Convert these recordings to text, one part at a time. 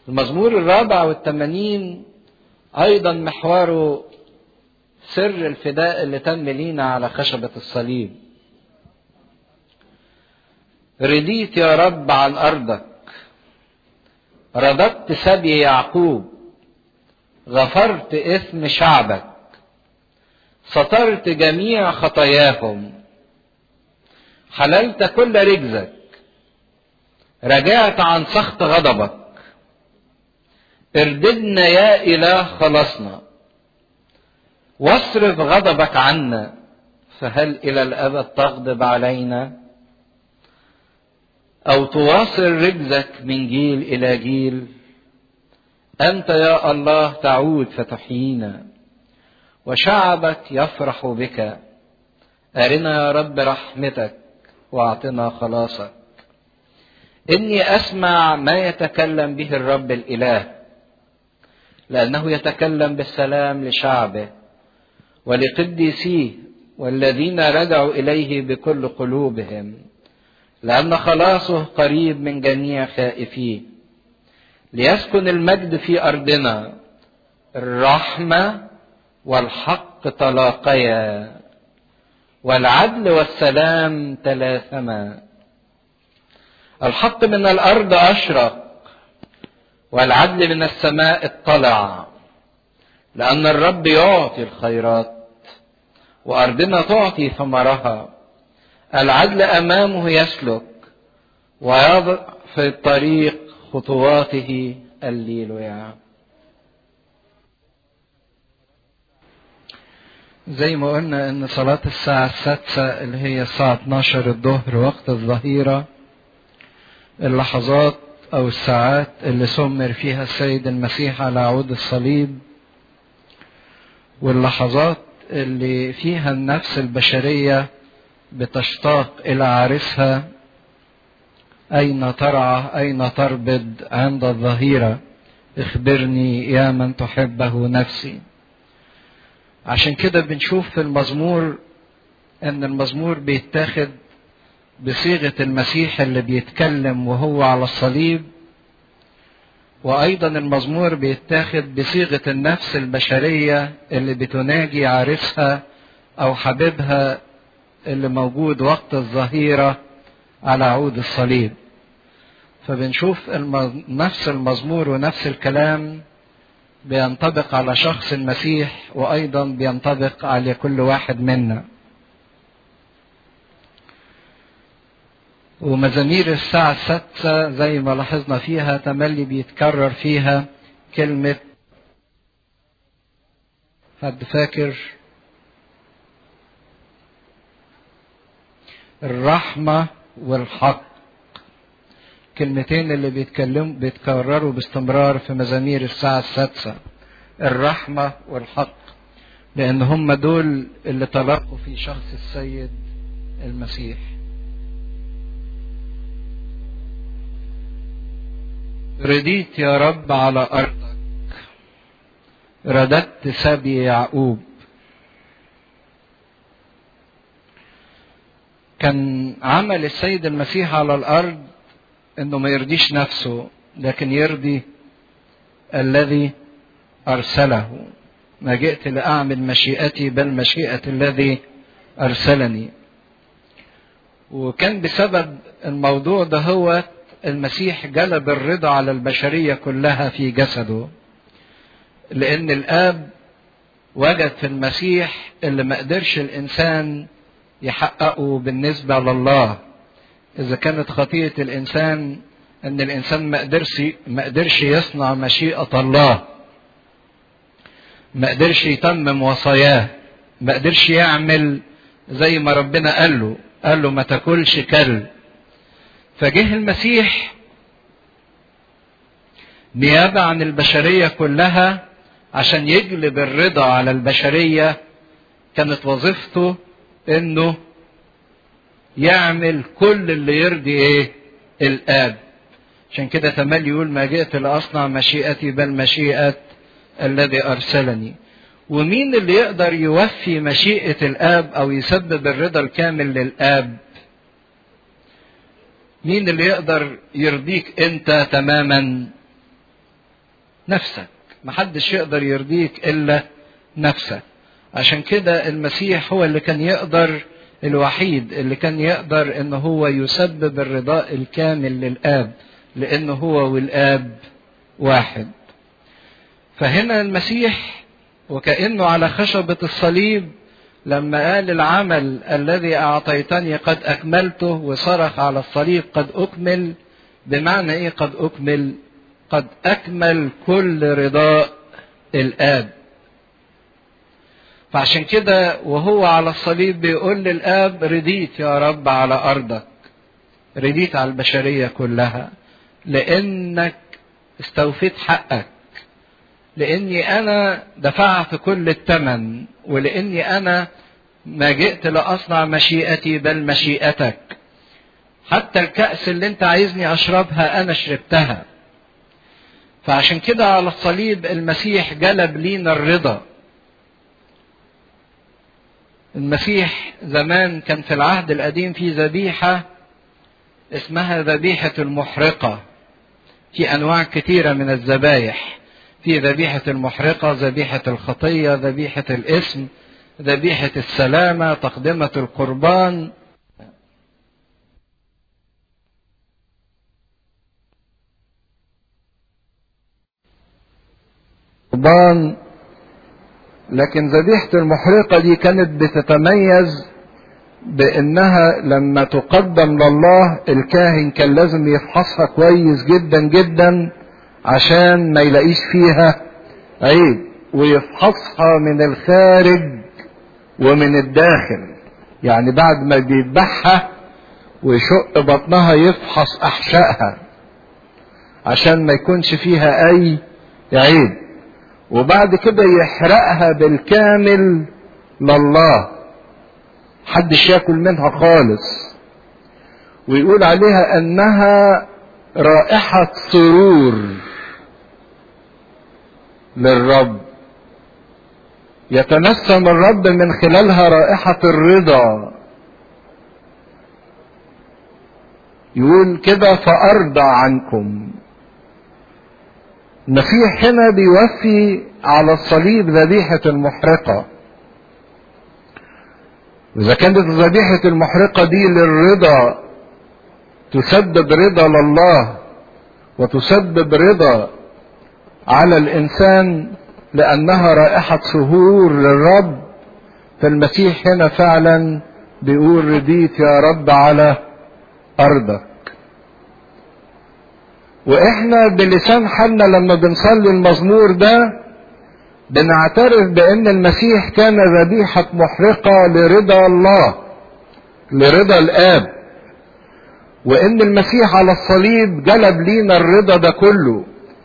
المزمور الرابع والثمانين أيضا محوره سر الفداء اللي تم لينا على خشبة الصليب رديت يا رب عن أرضك رددت سبي يعقوب غفرت إثم شعبك سترت جميع خطاياهم حللت كل رجزك رجعت عن سخط غضبك ارددنا يا إله خلصنا واصرف غضبك عنا فهل إلى الأبد تغضب علينا أو تواصل رجزك من جيل إلى جيل أنت يا الله تعود فتحيينا وشعبك يفرح بك أرنا يا رب رحمتك واعطنا خلاصك إني أسمع ما يتكلم به الرب الإله لأنه يتكلم بالسلام لشعبه ولقديسيه والذين رجعوا إليه بكل قلوبهم لأن خلاصه قريب من جميع خائفيه ليسكن المجد في أرضنا الرحمة والحق تلاقيا والعدل والسلام تلاثما الحق من الأرض أشرق والعدل من السماء اطلع لأن الرب يعطي الخيرات وأرضنا تعطي ثمرها العدل أمامه يسلك ويضع في الطريق خطواته الليلويا زي ما قلنا ان صلاة الساعة السادسة اللي هي الساعة 12 الظهر وقت الظهيرة اللحظات او الساعات اللي سمر فيها السيد المسيح على عود الصليب واللحظات اللي فيها النفس البشرية بتشتاق إلى عرسها أين ترعى أين تربد عند الظهيرة اخبرني يا من تحبه نفسي عشان كده بنشوف في المزمور ان المزمور بيتاخد بصيغة المسيح اللي بيتكلم وهو على الصليب وايضا المزمور بيتاخد بصيغة النفس البشرية اللي بتناجي عارفها او حبيبها اللي موجود وقت الظهيرة على عود الصليب فبنشوف نفس المزمور ونفس الكلام بينطبق على شخص المسيح وايضا بينطبق على كل واحد منا ومزامير الساعة السادسة زي ما لاحظنا فيها تملي بيتكرر فيها كلمة حد فاكر الرحمة والحق كلمتين اللي بيتكلموا بيتكرروا باستمرار في مزامير الساعة السادسة الرحمة والحق لأن هم دول اللي تلاقوا في شخص السيد المسيح رديت يا رب على أرضك رددت سبي يعقوب كان عمل السيد المسيح على الأرض انه ما يرضيش نفسه لكن يرضي الذي ارسله ما جئت لاعمل مشيئتي بل مشيئه الذي ارسلني وكان بسبب الموضوع ده هو المسيح جلب الرضا على البشريه كلها في جسده لان الاب وجد في المسيح اللي ما قدرش الانسان يحققه بالنسبه لله إذا كانت خطيئة الإنسان أن الإنسان ما قدرش ما قدرش يصنع مشيئة الله ما قدرش يتمم وصاياه ما قدرش يعمل زي ما ربنا قال له قال له ما تاكلش كلب فجه المسيح نيابة عن البشرية كلها عشان يجلب الرضا على البشرية كانت وظيفته انه يعمل كل اللي يرضي ايه الاب عشان كده تملي يقول ما جئت لاصنع مشيئتي بل مشيئه الذي ارسلني ومين اللي يقدر يوفي مشيئه الاب او يسبب الرضا الكامل للاب مين اللي يقدر يرضيك انت تماما نفسك محدش يقدر يرضيك الا نفسك عشان كده المسيح هو اللي كان يقدر الوحيد اللي كان يقدر ان هو يسبب الرضاء الكامل للاب لانه هو والاب واحد فهنا المسيح وكانه على خشبه الصليب لما قال العمل الذي اعطيتني قد اكملته وصرخ على الصليب قد اكمل بمعنى ايه قد اكمل قد اكمل كل رضاء الاب فعشان كده وهو على الصليب بيقول للاب رضيت يا رب على ارضك رضيت على البشريه كلها لانك استوفيت حقك لاني انا دفعت كل الثمن ولاني انا ما جئت لاصنع مشيئتي بل مشيئتك حتى الكأس اللي انت عايزني اشربها انا شربتها فعشان كده على الصليب المسيح جلب لينا الرضا المسيح زمان كان في العهد القديم في ذبيحة اسمها ذبيحة المحرقة في أنواع كثيرة من الذبايح في ذبيحة المحرقة ذبيحة الخطية ذبيحة الاسم ذبيحة السلامة تقدمة القربان قربان لكن ذبيحة المحرقة دي كانت بتتميز بانها لما تقدم لله الكاهن كان لازم يفحصها كويس جدا جدا عشان ما يلاقيش فيها عيب ويفحصها من الخارج ومن الداخل يعني بعد ما بيذبحها ويشق بطنها يفحص احشائها عشان ما يكونش فيها اي عيب وبعد كده يحرقها بالكامل لله محدش ياكل منها خالص ويقول عليها انها رائحة سرور للرب يتنسم الرب من خلالها رائحة الرضا يقول كده فأرضى عنكم المسيح هنا بيوفي على الصليب ذبيحة المحرقة وإذا كانت ذبيحة المحرقة دي للرضا تسبب رضا لله وتسبب رضا على الإنسان لأنها رائحة سهور للرب فالمسيح هنا فعلا بيقول رضيت يا رب على أرضك واحنا بلسان حالنا لما بنصلي المزمور ده بنعترف بان المسيح كان ذبيحة محرقة لرضا الله لرضا الاب وان المسيح على الصليب جلب لينا الرضا ده كله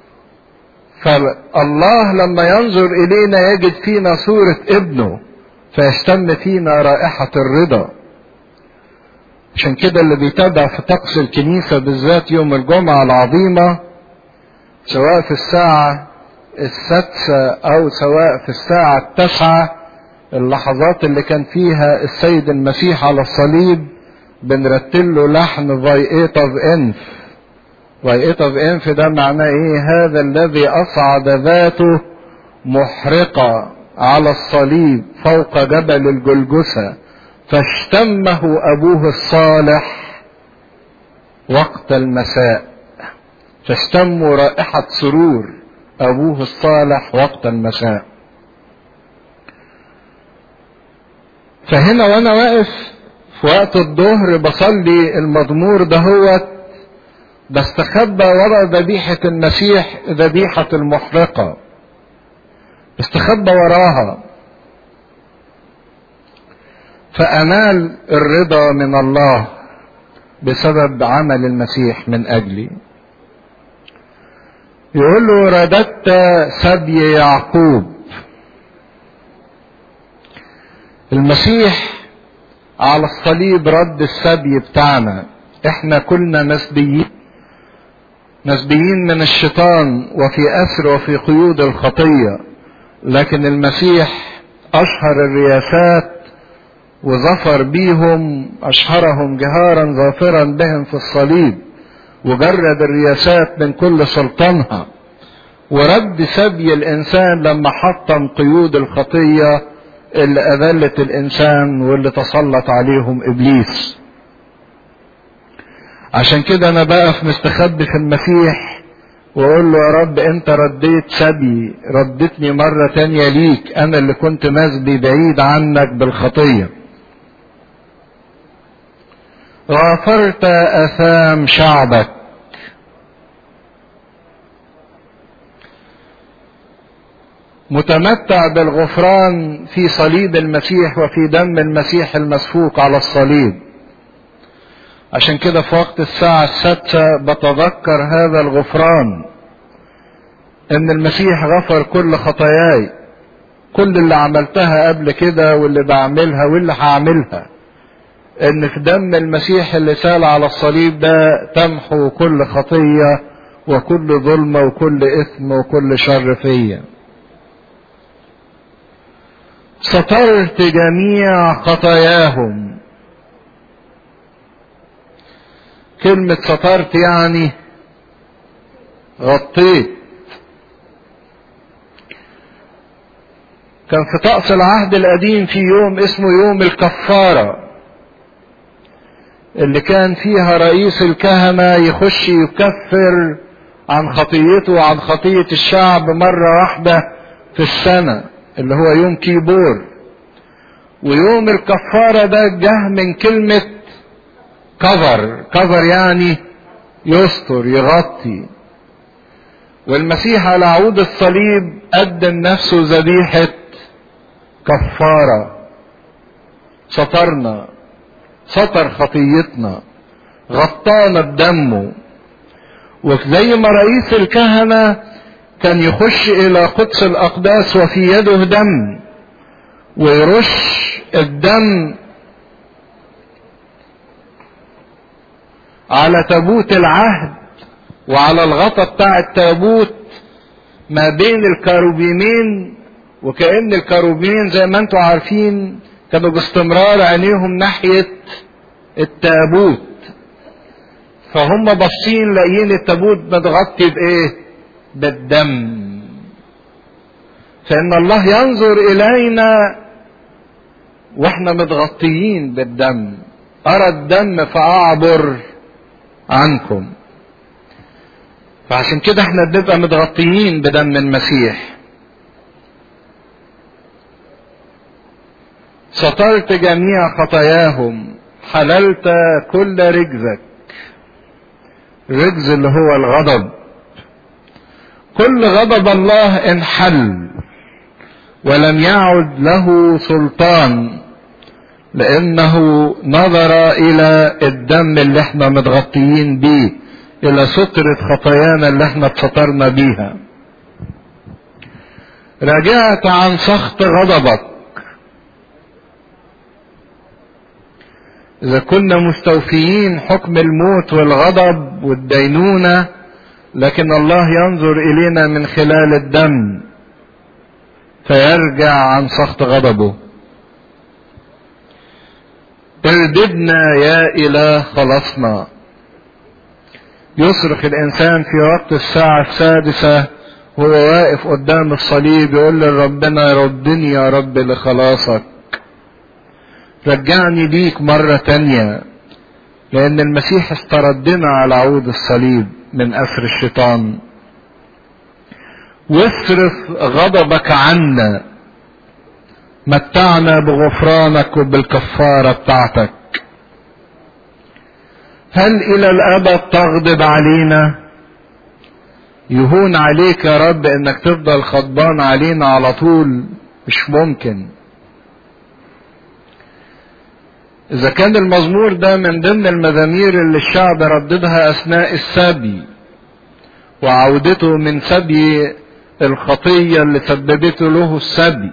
فالله لما ينظر الينا يجد فينا صورة ابنه فيشتم فينا رائحة الرضا عشان كده اللي بيتابع في طقس الكنيسة بالذات يوم الجمعة العظيمة سواء في الساعة السادسة أو سواء في الساعة التاسعة اللحظات اللي كان فيها السيد المسيح على الصليب بنرتل له لحن فايئيت اوف انف فايئيت اوف انف ده معناه ايه هذا الذي اصعد ذاته محرقة على الصليب فوق جبل الجلجثة فاشتمه ابوه الصالح وقت المساء فاشتموا رائحة سرور ابوه الصالح وقت المساء فهنا وانا واقف في وقت الظهر بصلي المزمور دهوت بستخبى ورا ذبيحة المسيح ذبيحة المحرقة استخبى وراها فأنال الرضا من الله بسبب عمل المسيح من أجلي يقول له رددت سبي يعقوب المسيح على الصليب رد السبي بتاعنا احنا كلنا مسبيين مسبيين من الشيطان وفي أسر وفي قيود الخطية لكن المسيح أشهر الرياسات وظفر بيهم أشهرهم جهارا ظافرا بهم في الصليب وجرد الرياسات من كل سلطانها ورد سبي الانسان لما حطم قيود الخطيه اللي اذلت الانسان واللي تسلط عليهم ابليس عشان كده انا بقف مستخبي في المسيح واقول له يا رب انت رديت سبي ردتني مرة تانية ليك انا اللي كنت مسبي بعيد عنك بالخطية غفرت اثام شعبك متمتع بالغفران في صليب المسيح وفي دم المسيح المسفوك على الصليب عشان كده في وقت الساعة السادسة بتذكر هذا الغفران ان المسيح غفر كل خطاياي كل اللي عملتها قبل كده واللي بعملها واللي هعملها ان في دم المسيح اللي سال على الصليب ده تمحو كل خطية وكل ظلمة وكل اثم وكل شر فيا سترت جميع خطاياهم كلمة سترت يعني غطيت كان في طقس العهد القديم في يوم اسمه يوم الكفارة اللي كان فيها رئيس الكهنة يخش يكفر عن خطيته وعن خطية الشعب مرة واحدة في السنة اللي هو يوم كيبور ويوم الكفارة ده جه من كلمة كفر كفر يعني يستر يغطي والمسيح على عود الصليب قدم نفسه ذبيحة كفارة سترنا ستر خطيتنا غطانا بدمه وزي ما رئيس الكهنة كان يخش الى قدس الاقداس وفي يده دم ويرش الدم على تابوت العهد وعلى الغطا بتاع التابوت ما بين الكروبيمين وكأن الكروبيمين زي ما انتم عارفين كانوا باستمرار عينيهم ناحية التابوت فهم باصين لاقيين التابوت متغطي بايه بالدم فان الله ينظر الينا واحنا متغطيين بالدم ارى الدم فاعبر عنكم فعشان كده احنا بنبقى متغطيين بدم المسيح سترت جميع خطاياهم حللت كل رجزك رجز اللي هو الغضب كل غضب الله انحل ولم يعد له سلطان لانه نظر الى الدم اللي احنا متغطيين بيه الى سترة خطايانا اللي احنا اتسترنا بيها رجعت عن سخط غضبك اذا كنا مستوفيين حكم الموت والغضب والدينونة لكن الله ينظر الينا من خلال الدم فيرجع عن سخط غضبه ارددنا يا اله خلصنا يصرخ الانسان في وقت الساعة السادسة وهو واقف قدام الصليب يقول لربنا ردني يا رب لخلاصك رجعني ليك مرة تانية لأن المسيح استردنا على عود الصليب من أسر الشيطان واصرف غضبك عنا متعنا بغفرانك وبالكفارة بتاعتك هل إلى الأبد تغضب علينا يهون عليك يا رب انك تفضل غضبان علينا على طول مش ممكن اذا كان المزمور ده من ضمن المزامير اللي الشعب رددها اثناء السبي وعودته من سبي الخطية اللي سببته له السبي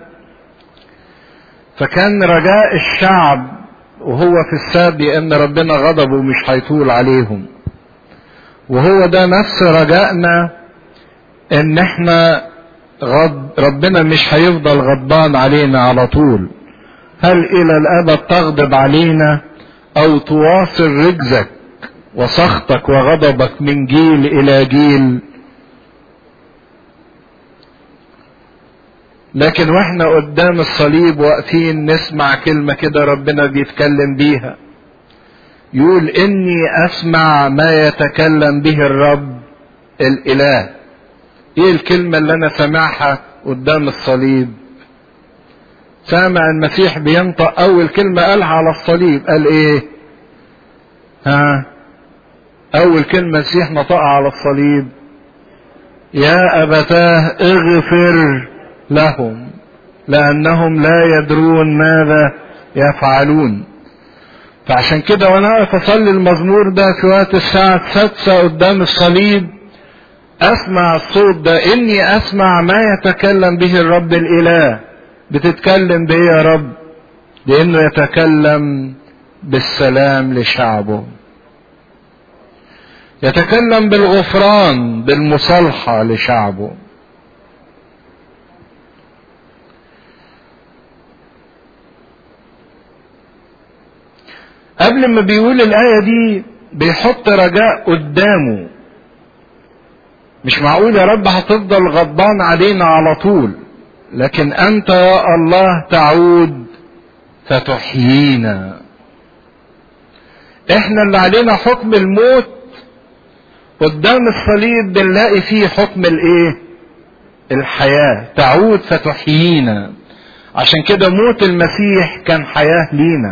فكان رجاء الشعب وهو في السبي ان ربنا غضبه مش هيطول عليهم وهو ده نفس رجائنا ان احنا غض ربنا مش هيفضل غضبان علينا على طول هل الى الابد تغضب علينا او تواصل رجزك وسخطك وغضبك من جيل الى جيل لكن واحنا قدام الصليب واقفين نسمع كلمة كده ربنا بيتكلم بيها يقول اني اسمع ما يتكلم به الرب الاله ايه الكلمة اللي انا سامعها قدام الصليب سامع المسيح بينطق اول كلمة قالها على الصليب قال ايه ها اول كلمة المسيح نطقها على الصليب يا ابتاه اغفر لهم لانهم لا يدرون ماذا يفعلون فعشان كده وانا واقف اصلي المزمور ده في وقت الساعة السادسة قدام الصليب اسمع الصوت ده اني اسمع ما يتكلم به الرب الاله بتتكلم بايه يا رب لانه يتكلم بالسلام لشعبه يتكلم بالغفران بالمصالحة لشعبه قبل ما بيقول الآية دي بيحط رجاء قدامه مش معقول يا رب هتفضل غضبان علينا على طول لكن أنت يا الله تعود فتحيينا احنا اللي علينا حكم الموت قدام الصليب بنلاقي فيه حكم الايه الحياة تعود فتحيينا عشان كده موت المسيح كان حياة لينا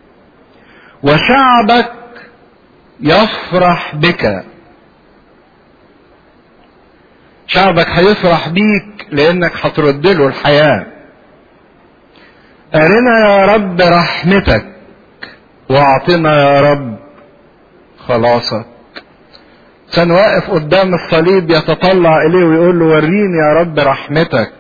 وشعبك يفرح بك شعبك هيفرح بيك لانك هترد له الحياة ارنا يا رب رحمتك واعطنا يا رب خلاصك كان واقف قدام الصليب يتطلع اليه ويقول له وريني يا رب رحمتك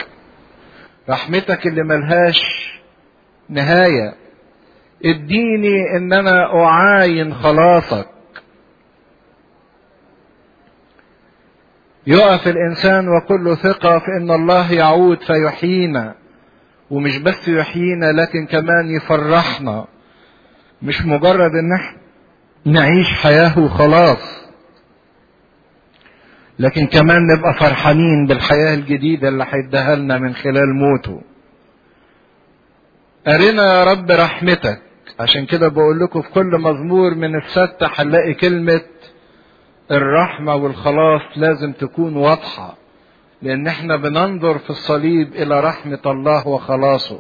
رحمتك اللي ملهاش نهايه اديني ان انا اعاين خلاصك يقف الانسان وكل ثقة في ان الله يعود فيحيينا ومش بس يحيينا لكن كمان يفرحنا مش مجرد ان احنا نعيش حياة وخلاص لكن كمان نبقى فرحانين بالحياة الجديدة اللي هيديها لنا من خلال موته أرنا يا رب رحمتك عشان كده بقول لكم في كل مزمور من الستة هنلاقي كلمة الرحمة والخلاص لازم تكون واضحة لأن احنا بننظر في الصليب إلى رحمة الله وخلاصه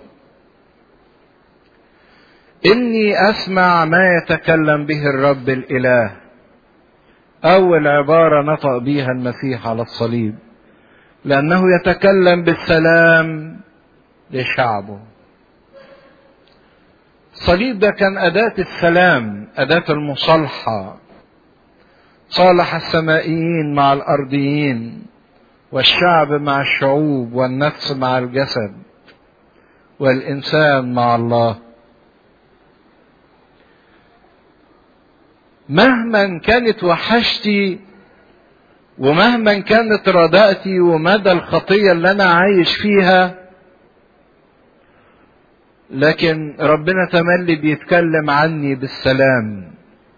إني أسمع ما يتكلم به الرب الإله أول عبارة نطق بها المسيح على الصليب لأنه يتكلم بالسلام لشعبه الصليب ده كان أداة السلام أداة المصالحة صالح السمائيين مع الأرضيين والشعب مع الشعوب والنفس مع الجسد والإنسان مع الله مهما كانت وحشتي ومهما كانت رداءتي ومدى الخطية اللي أنا عايش فيها لكن ربنا تملي بيتكلم عني بالسلام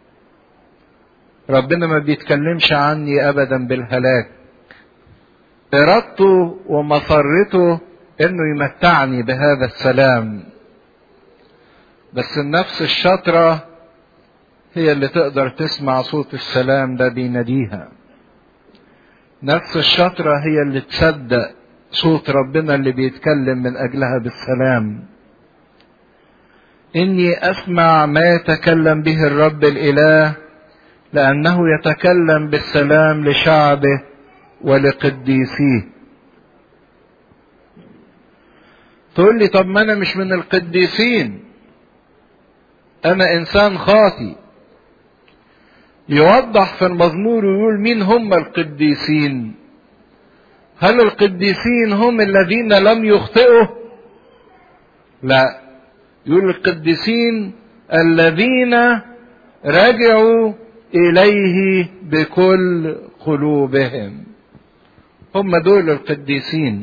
ربنا ما بيتكلمش عني ابدا بالهلاك ارادته ومسرته انه يمتعني بهذا السلام بس النفس الشاطرة هي اللي تقدر تسمع صوت السلام ده بيناديها نفس الشاطرة هي اللي تصدق صوت ربنا اللي بيتكلم من أجلها بالسلام إني أسمع ما يتكلم به الرب الإله لأنه يتكلم بالسلام لشعبه ولقديسيه تقول لي طب ما أنا مش من القديسين أنا إنسان خاطي يوضح في المزمور ويقول مين هم القديسين هل القديسين هم الذين لم يخطئوا لا يقول القديسين الذين رجعوا اليه بكل قلوبهم هم دول القديسين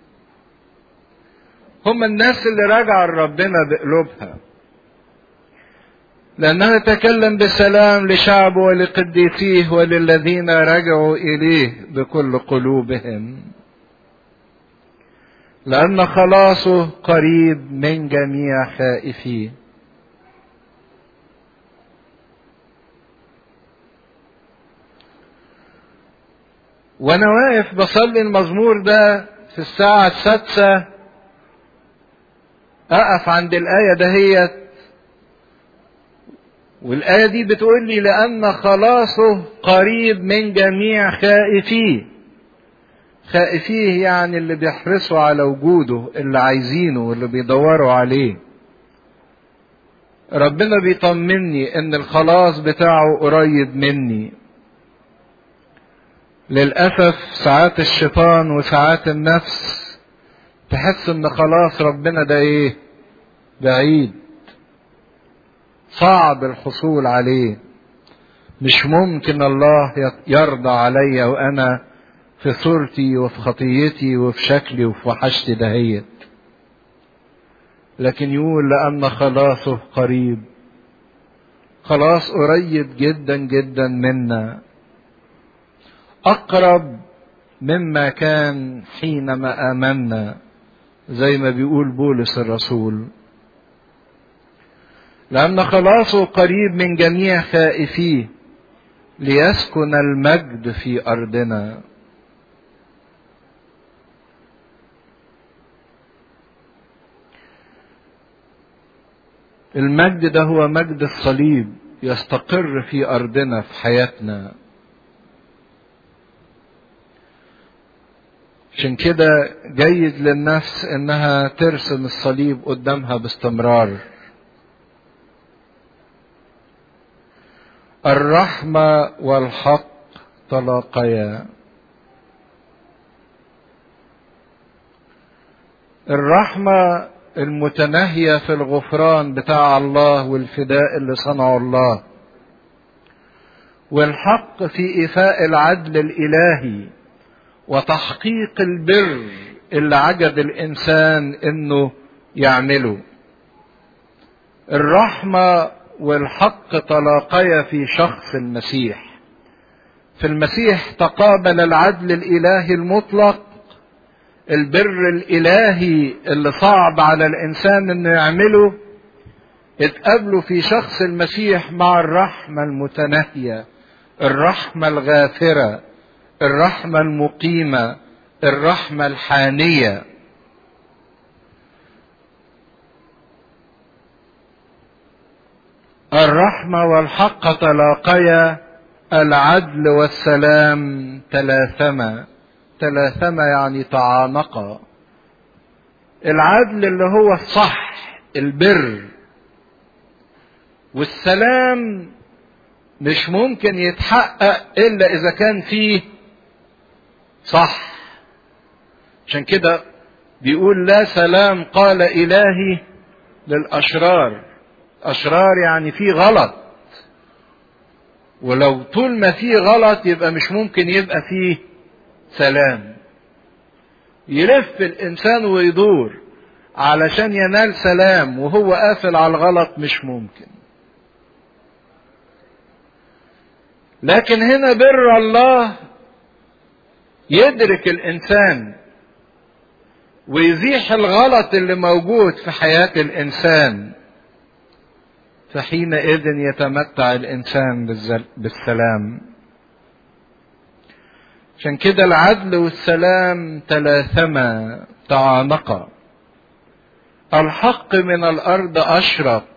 هم الناس اللي راجعوا لربنا بقلوبها لأنه يتكلم بالسلام لشعبه ولقديسيه وللذين رجعوا إليه بكل قلوبهم لأن خلاصه قريب من جميع خائفيه وانا واقف بصلي المزمور ده في الساعة السادسة اقف عند الآية دهيت والآية دي بتقول لي لأن خلاصه قريب من جميع خائفيه خائفيه يعني اللي بيحرصوا على وجوده اللي عايزينه واللي بيدوروا عليه ربنا بيطمني ان الخلاص بتاعه قريب مني للأسف ساعات الشيطان وساعات النفس تحس ان خلاص ربنا ده ايه بعيد صعب الحصول عليه مش ممكن الله يرضى عليا وانا في صورتي وفي خطيتي وفي شكلي وفي وحشتي دهيت لكن يقول لأن خلاصه قريب خلاص قريب جدا جدا منا أقرب مما كان حينما آمنا زي ما بيقول بولس الرسول لأن خلاصه قريب من جميع خائفيه ليسكن المجد في أرضنا المجد ده هو مجد الصليب يستقر في أرضنا في حياتنا عشان كده جيد للنفس انها ترسم الصليب قدامها باستمرار الرحمة والحق تلاقيا الرحمة المتناهية في الغفران بتاع الله والفداء اللي صنعه الله والحق في إيفاء العدل الإلهي وتحقيق البر اللي عجب الإنسان إنه يعمله الرحمة والحق تلاقيا في شخص المسيح في المسيح تقابل العدل الإلهي المطلق البر الإلهي اللي صعب على الإنسان إنه يعمله اتقابلوا في شخص المسيح مع الرحمة المتناهية الرحمة الغافرة الرحمة المقيمة الرحمة الحانية الرحمة والحق تلاقيا العدل والسلام تلاثما تلاثما يعني تعانقا العدل اللي هو الصح البر والسلام مش ممكن يتحقق الا اذا كان فيه صح عشان كده بيقول لا سلام قال الهي للاشرار اشرار يعني في غلط ولو طول ما في غلط يبقى مش ممكن يبقى فيه سلام يلف الانسان ويدور علشان ينال سلام وهو قافل على الغلط مش ممكن لكن هنا بر الله يدرك الانسان ويزيح الغلط اللي موجود في حياه الانسان فحينئذ يتمتع الانسان بالسلام عشان كده العدل والسلام تلاثما تعانقا الحق من الارض اشرق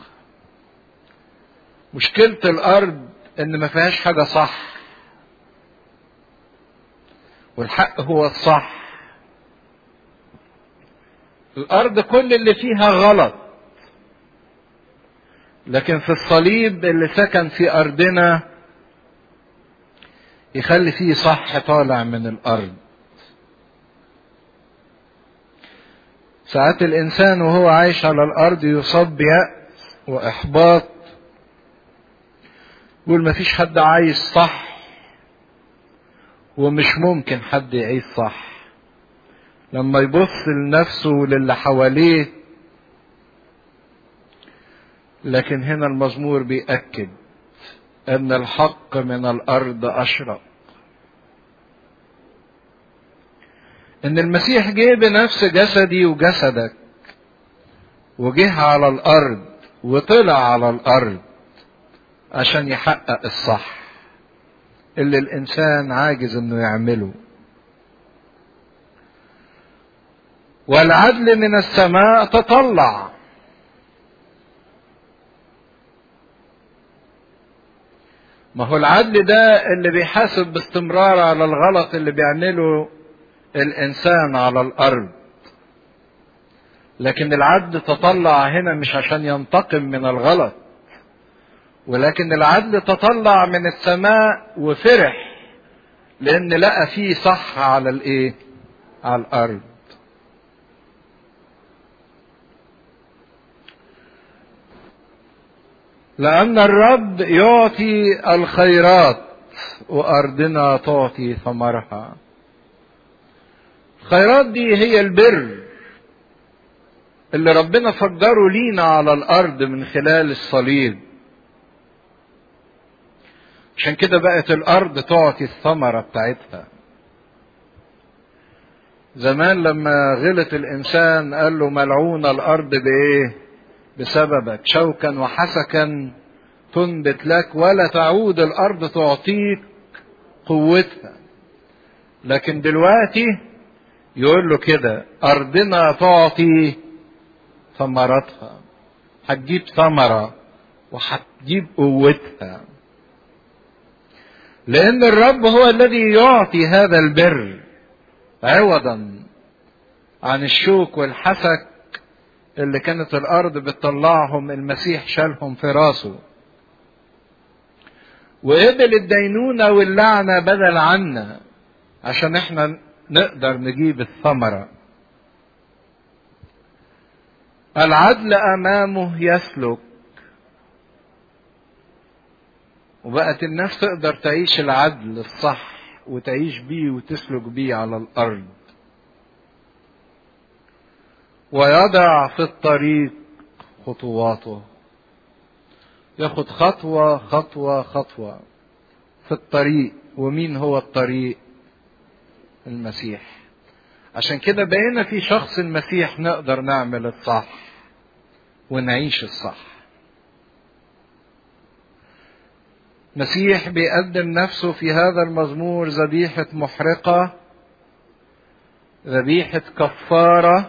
مشكله الارض ان ما فيهاش حاجه صح والحق هو الصح الارض كل اللي فيها غلط لكن في الصليب اللي سكن في ارضنا يخلي فيه صح طالع من الارض ساعات الانسان وهو عايش على الارض يصاب بيأس واحباط يقول مفيش حد عايش صح ومش ممكن حد يعيش صح لما يبص لنفسه وللي حواليه لكن هنا المزمور بيأكد أن الحق من الأرض أشرق ان المسيح جه بنفس جسدي وجسدك وجه على الارض وطلع على الارض عشان يحقق الصح اللي الانسان عاجز انه يعمله والعدل من السماء تطلع ما هو العدل ده اللي بيحاسب باستمرار على الغلط اللي بيعمله الانسان على الارض لكن العدل تطلع هنا مش عشان ينتقم من الغلط ولكن العدل تطلع من السماء وفرح لان لقى فيه صح على الايه على الارض لأن الرب يعطي الخيرات وأرضنا تعطي ثمرها. الخيرات دي هي البر اللي ربنا فجره لينا على الأرض من خلال الصليب. عشان كده بقت الأرض تعطي الثمرة بتاعتها. زمان لما غلط الإنسان قال له ملعون الأرض بإيه؟ بسببك شوكا وحسكا تنبت لك ولا تعود الارض تعطيك قوتها لكن دلوقتي يقول له كده ارضنا تعطي ثمرتها هتجيب ثمره وهتجيب قوتها لان الرب هو الذي يعطي هذا البر عوضا عن الشوك والحسك اللي كانت الارض بتطلعهم المسيح شالهم في راسه وقبل الدينونة واللعنة بدل عنا عشان احنا نقدر نجيب الثمرة العدل امامه يسلك وبقت الناس تقدر تعيش العدل الصح وتعيش بيه وتسلك بيه على الارض ويضع في الطريق خطواته ياخد خطوة خطوة خطوة في الطريق ومين هو الطريق المسيح عشان كده بقينا في شخص المسيح نقدر نعمل الصح ونعيش الصح مسيح بيقدم نفسه في هذا المزمور ذبيحة محرقة ذبيحة كفارة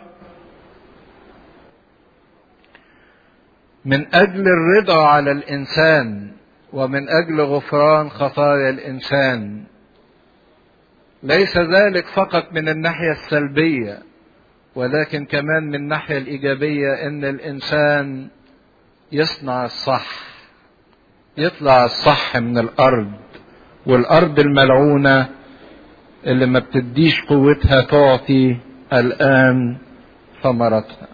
من اجل الرضا على الانسان ومن اجل غفران خطايا الانسان ليس ذلك فقط من الناحيه السلبيه ولكن كمان من الناحيه الايجابيه ان الانسان يصنع الصح يطلع الصح من الارض والارض الملعونه اللي ما بتديش قوتها تعطي الان ثمرتها